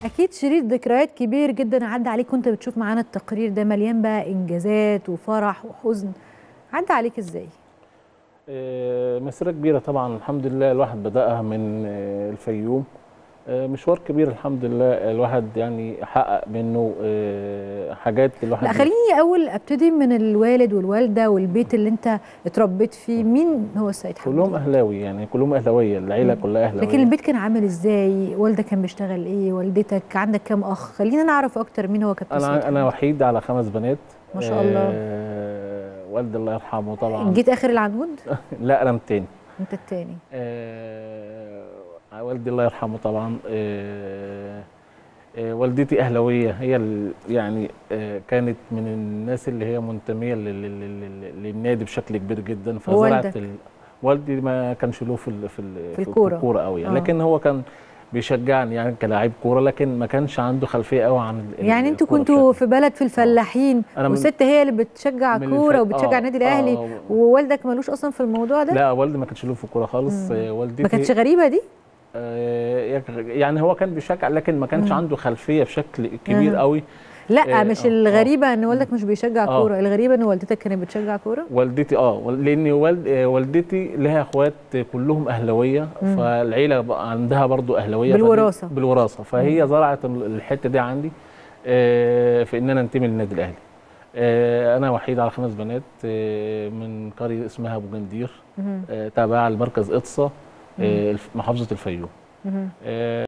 اكيد شريط ذكريات كبير جدا عدى عليك وانت بتشوف معانا التقرير ده مليان بقى انجازات وفرح وحزن عدى عليك ازاي آه، مسيرة كبيرة طبعا الحمد لله الواحد بدأها من آه، الفيوم آه، مشوار كبير الحمد لله الواحد يعني حقق منه آه، حاجات الواحد لا خليني اول ابتدي من الوالد والوالده والبيت اللي انت اتربيت فيه مين هو السيد حمد كلهم أهلاوي يعني كلهم أهلاوية العيلة مم. كلها أهلاوية لكن البيت كان عامل ازاي والدك كان بيشتغل ايه والدتك عندك كام اخ خلينا نعرف اكتر مين هو كابتن سيد أنا أنا حمد. وحيد على خمس بنات ما شاء الله. آه، والدي الله يرحمه طبعا جيت اخر العنقود لا أنا التاني انت التاني آه، والدي الله يرحمه طبعا آه، آه، والدتي أهلاوية هي ال- يعني آه، كانت من الناس اللي هي منتمية لل- لل- لل- للنادي بشكل كبير جدا ووالدك؟ فزرعت ال... والدي ما كانش له في ال... في, ال... في الكورة. الكورة قوي يعني آه. لكن هو كان بيشجعني يعني كلاعب كورة لكن ما كانش عنده خلفية قوي عن ال- يعني انتوا الكورة كنتوا بشكل- في بلد في الفلاحين أنا من- والست هي اللي بتشجع من كوره الف- وبتشجع آه، النادي الاهلي آه. ووالدك ملوش اصلا في الموضوع ده لا والدي ما كانش له في الكورة خالص مم. آه، والدتي ما كانتش غريبه دي آه، يعني هو كان بيشجع لكن ما كانش مم. عنده خلفيه بشكل كبير أها. قوي لا آه، مش آه، الغريبه ان والدك مش بيشجع آه. كوره الغريبه ان والدتك كانت بتشجع كوره والدتي اه وال- لان والد آه، والدتي لها اخوات كلهم اهلاويه مم. فالعيله بقى عندها برضو اهلاويه فدي- بالوراثة. بالوراثه فهي زرعت ال- الحته دي عندي آه، في ان انا انتمي للنادي الاهلي آه، انا وحيد على خمس بنات آه، من قريه اسمها ابو جندير مهم. آه، تابعه لمركز اقصى مم. آه، الف- محافظه الفيوم مهم. آه،